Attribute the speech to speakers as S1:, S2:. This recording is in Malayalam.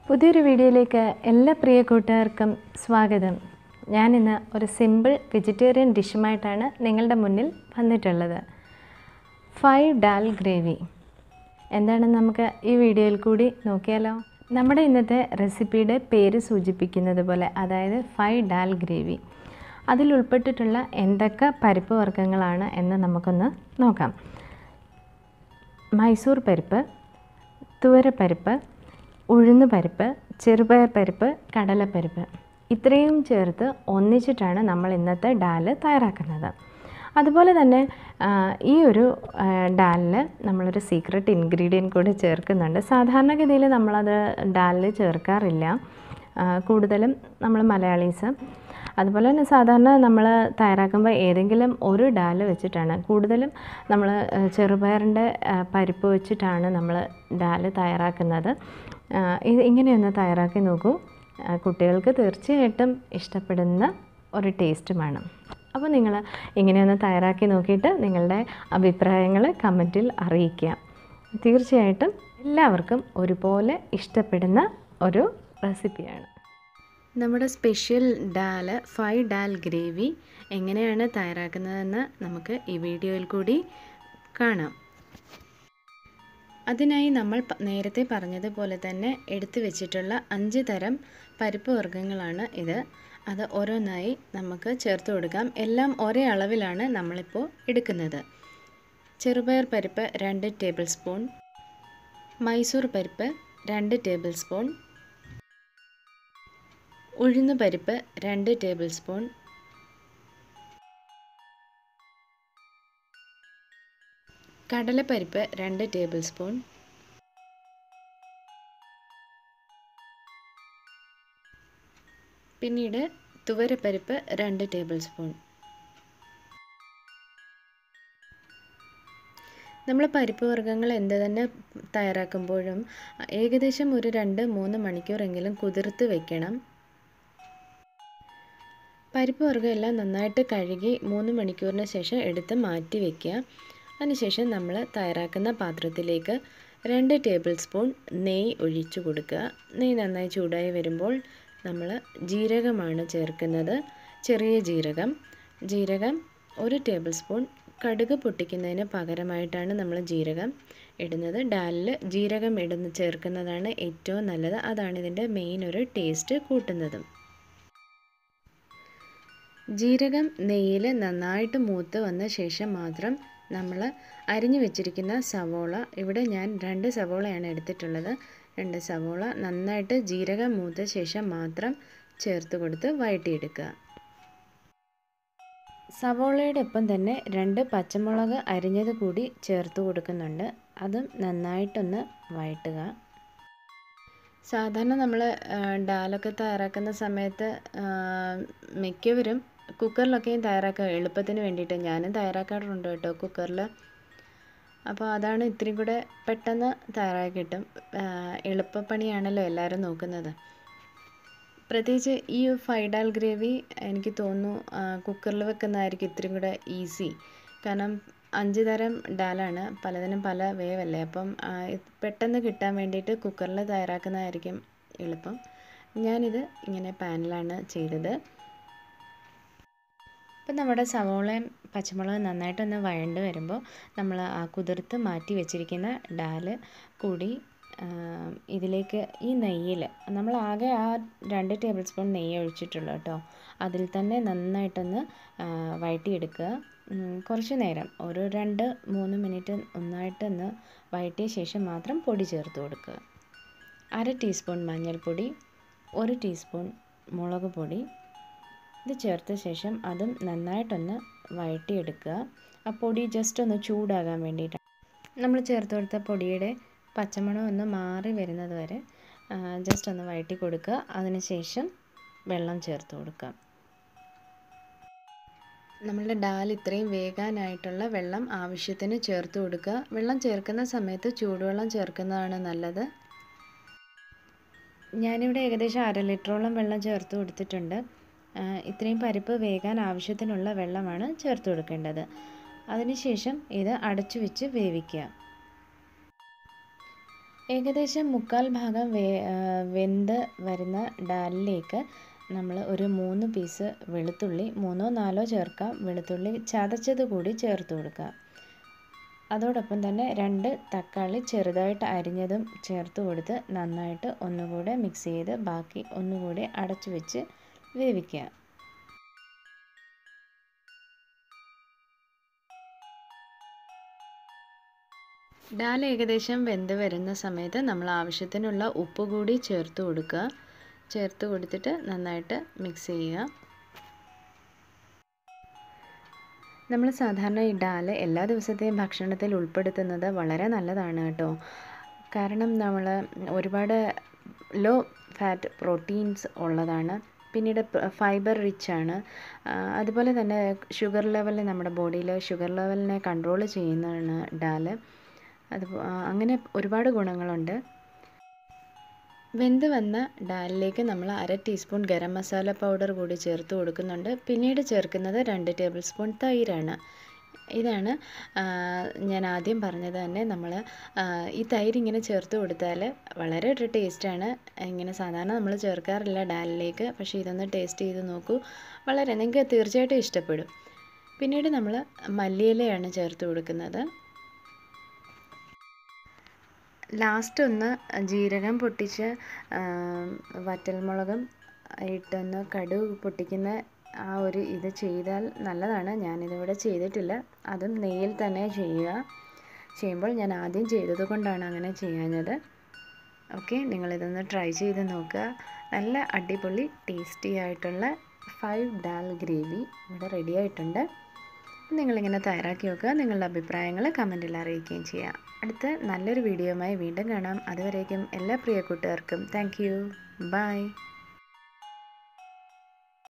S1: പുതിയൊരു വീഡിയോയിലേക്ക് എല്ലാ പ്രിയ കൂട്ടുകാർക്കും സ്വാഗതം ഞാനിന്ന് ഒരു സിമ്പിൾ വെജിറ്റേറിയൻ ഡിഷുമായിട്ടാണ് നിങ്ങളുടെ മുന്നിൽ വന്നിട്ടുള്ളത് ഫൈവ് ഡാൽ ഗ്രേവി എന്താണെന്ന് നമുക്ക് ഈ വീഡിയോയിൽ കൂടി നോക്കിയാലോ നമ്മുടെ ഇന്നത്തെ റെസിപ്പിയുടെ പേര് സൂചിപ്പിക്കുന്നത് പോലെ അതായത് ഫൈവ് ഡാൽ ഗ്രേവി അതിൽ ഉൾപ്പെട്ടിട്ടുള്ള എന്തൊക്കെ പരിപ്പ് വർഗ്ഗങ്ങളാണ് എന്ന് നമുക്കൊന്ന് നോക്കാം മൈസൂർ പരിപ്പ് തുവരപ്പരിപ്പ് ഉഴുന്ന് പരിപ്പ് ചെറുപയർ പരിപ്പ് കടലപ്പരിപ്പ് ഇത്രയും ചേർത്ത് ഒന്നിച്ചിട്ടാണ് നമ്മൾ ഇന്നത്തെ ഡാല് തയ്യാറാക്കുന്നത് അതുപോലെ തന്നെ ആ, ഈ ഒരു ആ, ഡാലിൽ നമ്മളൊരു സീക്രട്ട് ഇൻഗ്രീഡിയൻറ്റ് കൂടി ചേർക്കുന്നുണ്ട് സാധാരണഗതിയിൽ നമ്മളത് ഡാലിൽ ചേർക്കാറില്ല ആ, കൂടുതലും നമ്മൾ മലയാളീസ് അതുപോലെ തന്നെ സാധാരണ നമ്മൾ തയ്യാറാക്കുമ്പോൾ ഏതെങ്കിലും ഒരു ഡാല് വെച്ചിട്ടാണ് കൂടുതലും നമ്മൾ ചെറുപയറിൻ്റെ ആ, പരിപ്പ് വെച്ചിട്ടാണ് നമ്മൾ ഡാല് തയ്യാറാക്കുന്നത് ആ, ഇത് ഇങ്ങനെയൊന്ന് തയ്യാറാക്കി നോക്കൂ ആ, കുട്ടികൾക്ക് തീർച്ചയായിട്ടും ഇഷ്ടപ്പെടുന്ന ഒരു ടേസ്റ്റുമാണ് അപ്പോൾ നിങ്ങൾ ഇങ്ങനെയൊന്ന് തയ്യാറാക്കി നോക്കിയിട്ട് നിങ്ങളുടെ അഭിപ്രായങ്ങൾ കമൻറ്റിൽ അറിയിക്കുക തീർച്ചയായിട്ടും എല്ലാവർക്കും ഒരുപോലെ ഇഷ്ടപ്പെടുന്ന ഒരു റെസിപ്പിയാണ് നമ്മുടെ special dal five dal gravy എങ്ങനെയാണ് തയ്യാറാക്കുന്നതെന്ന് നമുക്ക് ഈ വീഡിയോയിൽ കൂടി കാണാം അതിനായി നമ്മൾ പ- നേരത്തെ പറഞ്ഞതുപോലെ തന്നെ എടുത്തു വെച്ചിട്ടുള്ള അഞ്ച് തരം പരിപ്പ് വർഗ്ഗങ്ങളാണ് ഇത് അത് ഓരോന്നായി നമുക്ക് ചേർത്ത് കൊടുക്കാം എല്ലാം ഒരേ അളവിലാണ് നമ്മളിപ്പോൾ എടുക്കുന്നത് ചെറുപയർ പരിപ്പ് രണ്ട് ടേബിൾ സ്പൂൺ മൈസൂർ പരിപ്പ് രണ്ട് ടേബിൾ സ്പൂൺ ഉഴുന്ന് പരിപ്പ് രണ്ട് ടേബിൾ സ്പൂൺ കടലപ്പരിപ്പ് രണ്ട് ടേബിൾ സ്പൂൺ പിന്നീട് തുവരപ്പരിപ്പ് രണ്ട് ടേബിൾ സ്പൂൺ നമ്മൾ പരിപ്പ് വർഗ്ഗങ്ങൾ എന്ത് തന്നെ തയ്യാറാക്കുമ്പോഴും ഏകദേശം ഒരു രണ്ട് മൂന്ന് മണിക്കൂറെങ്കിലും കുതിർത്ത് വെക്കണം പരിപ്പ് വർഗ്ഗം എല്ലാം നന്നായിട്ട് കഴുകി മൂന്ന് മണിക്കൂറിന് ശേഷം എടുത്ത് മാറ്റി വയ്ക്കുക അതിനുശേഷം നമ്മൾ തയ്യാറാക്കുന്ന പാത്രത്തിലേക്ക് രണ്ട് ടേബിൾ സ്പൂൺ നെയ്യ് ഒഴിച്ചു കൊടുക്കുക നെയ്യ് നന്നായി ചൂടായി വരുമ്പോൾ നമ്മൾ ജീരകമാണ് ചേർക്കുന്നത് ചെറിയ ജീരകം ജീരകം ഒരു ടേബിൾ സ്പൂൺ കടുക് പൊട്ടിക്കുന്നതിന് പകരമായിട്ടാണ് നമ്മൾ ജീരകം ഇടുന്നത് ഡാലിൽ ജീരകം ഇടുന്ന ചേർക്കുന്നതാണ് ഏറ്റവും നല്ലത് അതാണ് ഇതിൻ്റെ മെയിൻ ഒരു ടേസ്റ്റ് കൂട്ടുന്നതും ജീരകം നെയ്യിൽ നന്നായിട്ട് മൂത്ത് വന്ന ശേഷം മാത്രം നമ്മൾ അരിഞ്ഞു വെച്ചിരിക്കുന്ന സവോള ഇവിടെ ഞാൻ രണ്ട് സവോളയാണ് എടുത്തിട്ടുള്ളത് രണ്ട് സവോള നന്നായിട്ട് ജീരകം മൂത്ത ശേഷം മാത്രം ചേർത്ത് കൊടുത്ത് വഴറ്റിയെടുക്കുക സവോളയുടെ ഒപ്പം തന്നെ രണ്ട് പച്ചമുളക് അരിഞ്ഞത് കൂടി ചേർത്ത് കൊടുക്കുന്നുണ്ട് അതും നന്നായിട്ടൊന്ന് വഴറ്റുക സാധാരണ നമ്മൾ ഡാലൊക്കെ തയ്യാറാക്കുന്ന സമയത്ത് ആ, മിക്കവരും കുക്കറിലൊക്കെയും തയ്യാറാക്കുക എളുപ്പത്തിന് വേണ്ടിയിട്ട് ഞാനും തയ്യാറാക്കാറുണ്ട് കേട്ടോ കുക്കറിൽ അപ്പോൾ അതാണ് ഇത്തിരി കൂടെ പെട്ടെന്ന് തയ്യാറാക്കി കിട്ടും ആ, എളുപ്പപ്പണിയാണല്ലോ എല്ലാവരും നോക്കുന്നത് പ്രത്യേകിച്ച് ഈ ഫൈഡാൽ ഗ്രേവി എനിക്ക് തോന്നുന്നു കുക്കറിൽ വെക്കുന്നതായിരിക്കും ഇത്തിരി കൂടെ ഈസി കാരണം അഞ്ച് തരം ഡാലാണ് പലതിനും പല വേവല്ലേ അപ്പം ആ, ഇത് പെട്ടെന്ന് കിട്ടാൻ വേണ്ടിയിട്ട് കുക്കറിൽ തയ്യാറാക്കുന്നതായിരിക്കും എളുപ്പം ഞാനിത് ഇങ്ങനെ പാനിലാണ് ചെയ്തത് അപ്പം നമ്മുടെ സവോളയും പച്ചമുളകും നന്നായിട്ടൊന്ന് വഴണ്ട് വരുമ്പോൾ നമ്മൾ ആ കുതിർത്ത് മാറ്റി വെച്ചിരിക്കുന്ന ഡാല് കൂടി ആ, ഇതിലേക്ക് ഈ നെയ്യിൽ നമ്മൾ ആകെ ആ രണ്ട് ടേബിൾ സ്പൂൺ നെയ്യ് ഒഴിച്ചിട്ടുള്ളൂ കേട്ടോ അതിൽ തന്നെ നന്നായിട്ടൊന്ന് ആ, വഴറ്റിയെടുക്കുക ഉം, കുറച്ച് നേരം ഒരു രണ്ട് മൂന്ന് മിനിറ്റ് ഒന്നായിട്ടൊന്ന് വഴറ്റിയ ശേഷം മാത്രം പൊടി ചേർത്ത് കൊടുക്കുക അര ടീസ്പൂൺ മഞ്ഞൾപ്പൊടി ഒരു ടീസ്പൂൺ മുളക് പൊടി ഇത് ചേർത്ത ശേഷം അതും നന്നായിട്ടൊന്ന് വഴറ്റിയെടുക്കുക ആ പൊടി ജസ്റ്റ് ഒന്ന് ചൂടാകാൻ വേണ്ടിയിട്ടാണ് നമ്മൾ ചേർത്ത് കൊടുത്ത പൊടിയുടെ പച്ചമണം ഒന്ന് മാറി വരുന്നത് വരെ ജസ്റ്റ് ഒന്ന് വഴറ്റി കൊടുക്കുക അതിനുശേഷം വെള്ളം ചേർത്ത് കൊടുക്കുക നമ്മളുടെ ഡാൽ ഇത്രയും വേകാനായിട്ടുള്ള വെള്ളം ആവശ്യത്തിന് ചേർത്ത് കൊടുക്കുക വെള്ളം ചേർക്കുന്ന സമയത്ത് ചൂടുവെള്ളം ചേർക്കുന്നതാണ് നല്ലത് ഞാനിവിടെ ഏകദേശം അര ലിറ്ററോളം വെള്ളം ചേർത്ത് കൊടുത്തിട്ടുണ്ട് ആ, ഇത്രയും പരിപ്പ് വേകാൻ ആവശ്യത്തിനുള്ള വെള്ളമാണ് ചേർത്ത് കൊടുക്കേണ്ടത് അതിനുശേഷം ഇത് അടച്ചു വെച്ച് വേവിക്കുക ഏകദേശം മുക്കാൽ ഭാഗം വേ വെന്ത് വരുന്ന ഡാലിലേക്ക് നമ്മൾ ഒരു മൂന്ന് പീസ് വെളുത്തുള്ളി മൂന്നോ നാലോ ചേർക്കാം വെളുത്തുള്ളി ചതച്ചത് കൂടി ചേർത്ത് കൊടുക്കുക അതോടൊപ്പം തന്നെ രണ്ട് തക്കാളി ചെറുതായിട്ട് അരിഞ്ഞതും ചേർത്ത് കൊടുത്ത് നന്നായിട്ട് ഒന്നുകൂടെ മിക്സ് ചെയ്ത് ബാക്കി ഒന്നുകൂടി അടച്ചു വെച്ച് വേവിക്കുക ഡാൽ ഏകദേശം വെന്ത് വരുന്ന സമയത്ത് നമ്മൾ ആവശ്യത്തിനുള്ള ഉപ്പ് കൂടി ചേർത്ത് കൊടുക്കുക ചേർത്ത് കൊടുത്തിട്ട് നന്നായിട്ട് മിക്സ് ചെയ്യുക നമ്മൾ സാധാരണ ഈ ഡാൽ എല്ലാ ദിവസത്തെയും ഭക്ഷണത്തിൽ ഉൾപ്പെടുത്തുന്നത് വളരെ നല്ലതാണ് കേട്ടോ കാരണം നമ്മൾ ഒരുപാട് ലോ ഫാറ്റ് പ്രോട്ടീൻസ് ഉള്ളതാണ് പിന്നീട് ഫൈബർ റിച്ച് ആണ് അതുപോലെ തന്നെ ഷുഗർ ലെവൽ നമ്മുടെ ബോഡിയിൽ ഷുഗർ ലെവലിനെ കൺട്രോൾ ചെയ്യുന്നതാണ് ഡാൽ അത് അങ്ങനെ ഒരുപാട് ഗുണങ്ങളുണ്ട് വെന്ത് വന്ന ഡാലിലേക്ക് നമ്മൾ അര ടീസ്പൂൺ ഗരം മസാല പൗഡർ കൂടി ചേർത്ത് കൊടുക്കുന്നുണ്ട് പിന്നീട് ചേർക്കുന്നത് രണ്ട് ടേബിൾ സ്പൂൺ തൈരാണ് ഇതാണ് ഞാൻ ആദ്യം പറഞ്ഞത് തന്നെ നമ്മൾ ഈ തൈര് ഇങ്ങനെ ചേർത്ത് കൊടുത്താൽ വളരെ ഒരു ടേസ്റ്റാണ് ഇങ്ങനെ സാധാരണ നമ്മൾ ചേർക്കാറില്ല ഡാലിലേക്ക് പക്ഷേ ഇതൊന്ന് ടേസ്റ്റ് ചെയ്ത് നോക്കൂ വളരെ നിങ്ങൾക്ക് തീർച്ചയായിട്ടും ഇഷ്ടപ്പെടും പിന്നീട് നമ്മൾ മല്ലിയിലയാണ് ചേർത്ത് കൊടുക്കുന്നത് ലാസ്റ്റ് ഒന്ന് ജീരകം പൊട്ടിച്ച് വറ്റൽമുളകും ഇട്ടൊന്ന് കടുക് പൊട്ടിക്കുന്ന ആ ഒരു ഇത് ചെയ്താൽ നല്ലതാണ് ഞാനിതിവിടെ ചെയ്തിട്ടില്ല അതും നെയ്യിൽ തന്നെ ചെയ്യുക ചെയ്യുമ്പോൾ ഞാൻ ആദ്യം ചെയ്തത് കൊണ്ടാണ് അങ്ങനെ ചെയ്യാഞ്ഞത് ഓക്കെ നിങ്ങളിതൊന്ന് ട്രൈ ചെയ്ത് നോക്കുക നല്ല അടിപൊളി ടേസ്റ്റി ആയിട്ടുള്ള ഫൈവ് ഡാൽ ഗ്രേവി ഇവിടെ റെഡി ആയിട്ടുണ്ട് നിങ്ങളിങ്ങനെ തയ്യാറാക്കി നോക്കുക നിങ്ങളുടെ അഭിപ്രായങ്ങൾ കമൻറ്റിൽ അറിയിക്കുകയും ചെയ്യാം അടുത്ത നല്ലൊരു വീഡിയോയുമായി വീണ്ടും കാണാം അതുവരേക്കും എല്ലാ പ്രിയ കൂട്ടുകാർക്കും താങ്ക് യു ബൈ